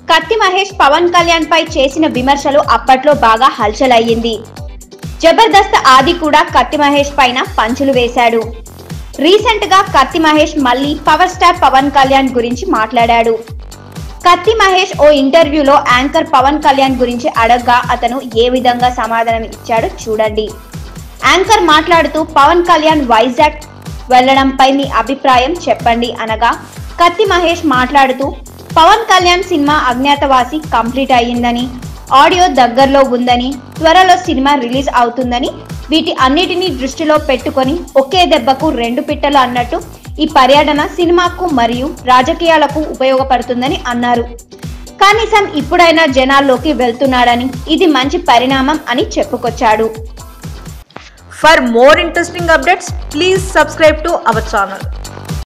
కత్తి మహేష్ పవన్ కళ్యాణ్ పై చేసిన విమర్శలు అప్పట్లో బాగా హల్చల్ అయ్యింది జబర్దస్త్ ఆది కూడా కత్తి మహేష్ పైన పంచులు వేశాడు రీసెంట్ గా కత్తి మహేష్ మళ్ళీ పవర్ స్టార్ పవన్ కళ్యాణ్ గురించి మాట్లాడాడు కత్తి మహేష్ ఓ ఇంటర్వ్యూలో యాంకర్ పవన్ కళ్యాణ్ గురించి అడగ్గా అతను ఏ విధంగా సమాధానం ఇచ్చాడో చూడండి యాంకర్ మాట్లాడుతూ పవన్ కళ్యాణ్ వైజాగ్ వెళ్లడంపై మీ అభిప్రాయం చెప్పండి అనగా కత్తి మహేష్ మాట్లాడుతూ పవన్ కళ్యాణ్ సినిమా అజ్ఞాతవాసి కంప్లీట్ అయ్యిందని ఆడియో దగ్గరలో ఉందని త్వరలో సినిమా రిలీజ్ అవుతుందని వీటి అన్నిటినీ దృష్టిలో పెట్టుకొని ఒకే దెబ్బకు రెండు పిట్టలు అన్నట్టు ఈ పర్యటన సినిమాకు మరియు రాజకీయాలకు ఉపయోగపడుతుందని అన్నారు కనీసం ఇప్పుడైనా జనాల్లోకి వెళ్తున్నాడని ఇది మంచి పరిణామం అని చెప్పుకొచ్చాడు For more interesting updates, please subscribe to our channel.